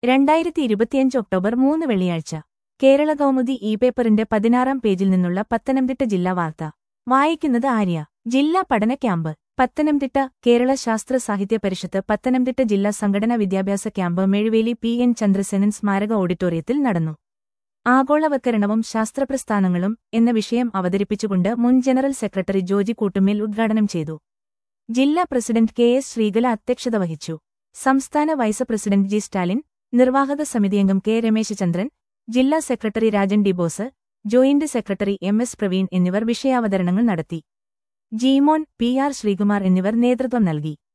രണ്ടായിരത്തി ഇരുപത്തിയഞ്ച് ഒക്ടോബർ മൂന്ന് വെള്ളിയാഴ്ച കേരള കൗമുദി ഇ പേപ്പറിന്റെ പതിനാറാം പേജിൽ നിന്നുള്ള പത്തനംതിട്ട ജില്ലാ വാർത്ത വായിക്കുന്നത് ആര്യ ജില്ലാ പഠന ക്യാമ്പ് പത്തനംതിട്ട കേരള ശാസ്ത്ര സാഹിത്യ പരിഷത്ത് പത്തനംതിട്ട ജില്ലാ സംഘടനാ വിദ്യാഭ്യാസ camp Mezhuveli P N Chandrasenan സ്മാരക ഓഡിറ്റോറിയത്തിൽ നടന്നു ആഗോളവൽക്കരണവും ശാസ്ത്രപ്രസ്ഥാനങ്ങളും എന്ന വിഷയം അവതരിപ്പിച്ചുകൊണ്ട് മുൻ ജനറൽ സെക്രട്ടറി ജോജി കൂട്ടുമേൽ ഉദ്ഘാടനം ചെയ്തു ജില്ലാ പ്രസിഡന്റ് കെ എസ് ശ്രീകല അധ്യക്ഷത വഹിച്ചു സംസ്ഥാന വൈസ് പ്രസിഡന്റ് ജി സ്റ്റാലിൻ നിർവാഹക സമിതിയംഗം കെ രമേശചന്ദ്രൻ ജില്ലാ secretary Rajan Debose joint secretary M S Praveen എന്നിവർ വിഷയാവതരണങ്ങൾ നടത്തി ജീമോൻ പി ആർ ശ്രീകുമാർ എന്നിവർ നേതൃത്വം നൽകി